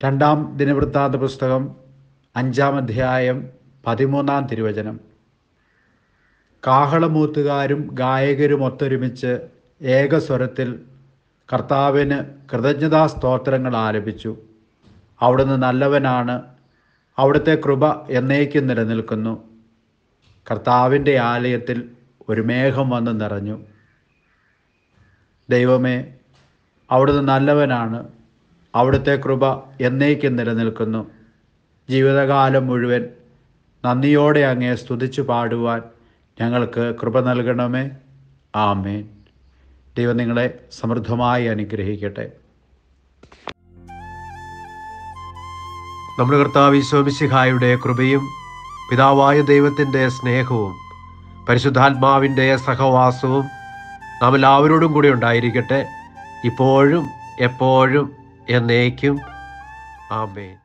രണ്ടാം ദിനവൃത്താന്ത പുസ്തകം അഞ്ചാം അധ്യായം പതിമൂന്നാം തിരുവചനം കാഹളമൂത്തുകാരും ഗായകരും ഒത്തൊരുമിച്ച് ഏകസ്വരത്തിൽ കർത്താവിന് കൃതജ്ഞതാ സ്തോത്രങ്ങൾ ആലപിച്ചു അവിടുന്ന് നല്ലവനാണ് അവിടുത്തെ കൃപ എന്നേക്കും നിലനിൽക്കുന്നു കർത്താവിൻ്റെ ആലയത്തിൽ ഒരു മേഘം വന്ന് നിറഞ്ഞു ദൈവമേ അവിടുന്ന് നല്ലവനാണ് അവിടുത്തെ കൃപ എന്നേക്കും നിലനിൽക്കുന്നു ജീവിതകാലം മുഴുവൻ നന്ദിയോടെ അങ്ങേ സ്തുതിച്ചു പാടുവാൻ ഞങ്ങൾക്ക് കൃപ നൽകണമേ ആമേൻ ദൈവം നിങ്ങളെ സമൃദ്ധമായി അനുഗ്രഹിക്കട്ടെ നമ്മുടെ കർത്താവ് ഈശോമിശിഹായുടെ കൃപയും പിതാവായ ദൈവത്തിൻ്റെ സ്നേഹവും പരിശുദ്ധാത്മാവിൻ്റെ സഹവാസവും നാം എല്ലാവരോടും കൂടി ഉണ്ടായിരിക്കട്ടെ ഇപ്പോഴും എപ്പോഴും എന്നേക്കും ആമേൻ